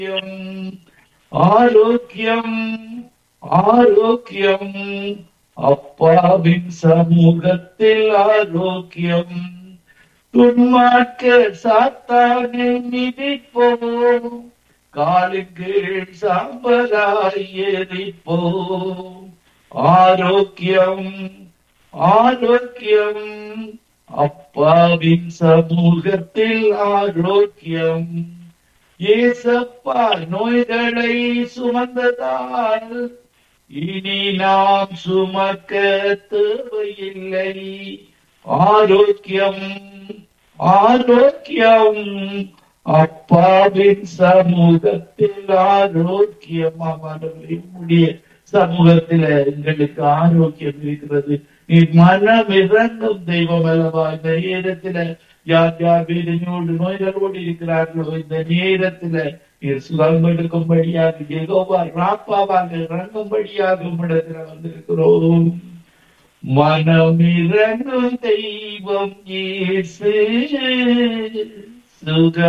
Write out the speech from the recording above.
ஆரோக்கியம் ஆரோக்கியம் அப்பாவின் சமூகத்தில் ஆரோக்கியம் துன்மார்க்க சாத்தானை மிதிப்போம் காலுக்கு சாம்பலாய் எரிப்போம் ஆரோக்கியம் ஆரோக்கியம் அப்பாவின் சமூகத்தில் ஆரோக்கியம் ஏசப்பா நோய்களை சுமந்ததால் இனி நாம் சுமக்க தேவையில்லை ஆரோக்கியம் ஆரோக்கியம் அப்பாவின் சமூகத்தில் ஆரோக்கியம் அவர்களை முடிய சமூகத்தில எங்களுக்கு ஆரோக்கியம் இருக்கிறது நீ மனம் இறங்கும் தெய்வம் அல்லவா இந்த நேரத்துல யார் யார் வேதனையோடு நோய்களோடு இருக்கிறார்களோ இந்த நேரத்துல நீர் சுகம் எடுக்கும்படியாக எகோவா ராப்பாவாக இறங்கும்படியாக உம்மிடத்துல வந்திருக்கிறோம் மனம் இறங்கும் தெய்வம் இயேசு சுகம்